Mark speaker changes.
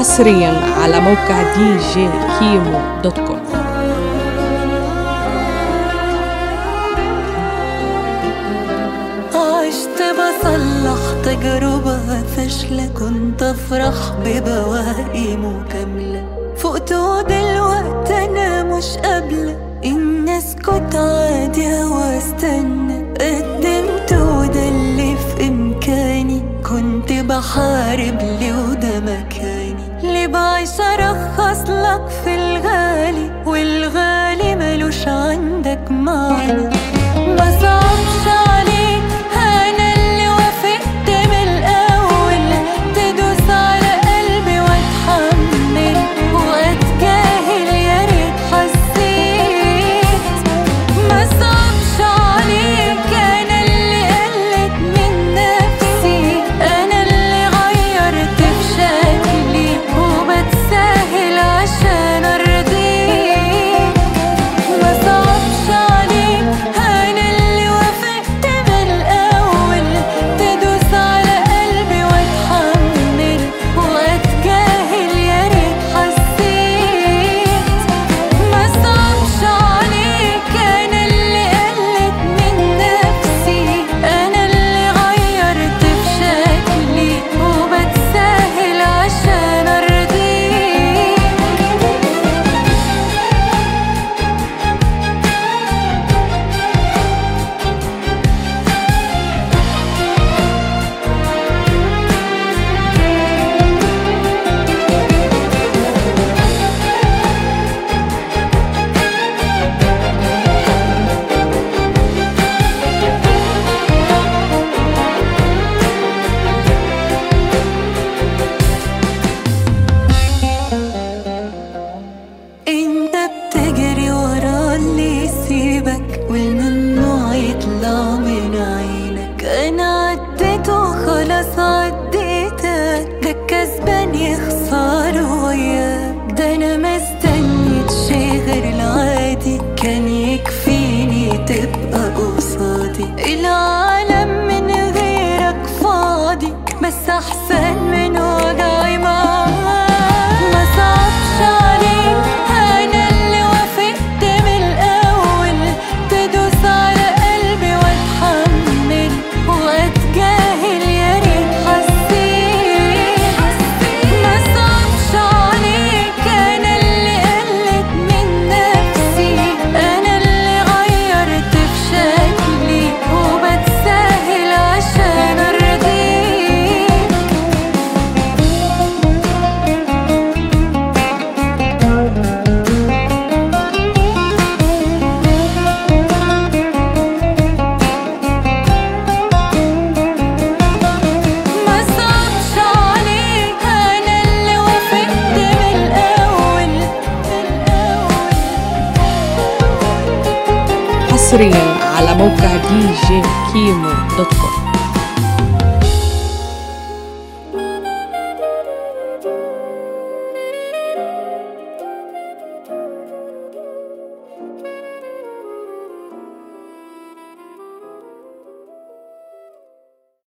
Speaker 1: حصريا على موقع دي جي كيمو دوت كوم
Speaker 2: عشت بصلح تجربة فاشلة كنت أفرح ببواقي مكملة فقت ودلوقت أنا مش قابلة إن أسكت عادي واستنى قدمت وده اللي في إمكاني كنت بحارب لي وده مكاني ليه بعيش أرخص لك في الغالي والغالي ملوش عندك معنى ما صعبش عليك انا اللي وافقت من الاول تدوس على قلبي واتحمل واتجاهل يا ريت حسيت ما صعبش عليك انا اللي قلت من نفسي انا اللي غيرت في شكلي وبتساهل عشان ارضيك ما صعبش عليك انا اللي وافقت من الاول تدوس على قلبي واتحمل واتجاهل يا ريت حسيت ما صعبش عليك انا اللي قلت من نفسي انا اللي غيرت في شكلي وبتساهل عشان ارضيك انت بتجري ورا اللي يسيبك والممنوع يطلع من عينك انا عديت وخلاص عديتك ده الكسبان يخسر وياك ده انا ما استنيتش غير العادي كان يكفيني تبقى قصادي العالم من غيرك فاضي بس احسن من وجعي معاك ما صعبش عليك انا اللي وافقت من الاول تدوس على قلبي واتحمل واتجاهل يا ريت حسيت ما صعبش عليك انا اللي قلت من نفسي انا اللي غيرت في شكلي وبتساهل عشان ارضيك ما صعبش عليك انا اللي وافقت من الاول من الاول
Speaker 1: حصريا على موقع دي جي كيمو دوت كوم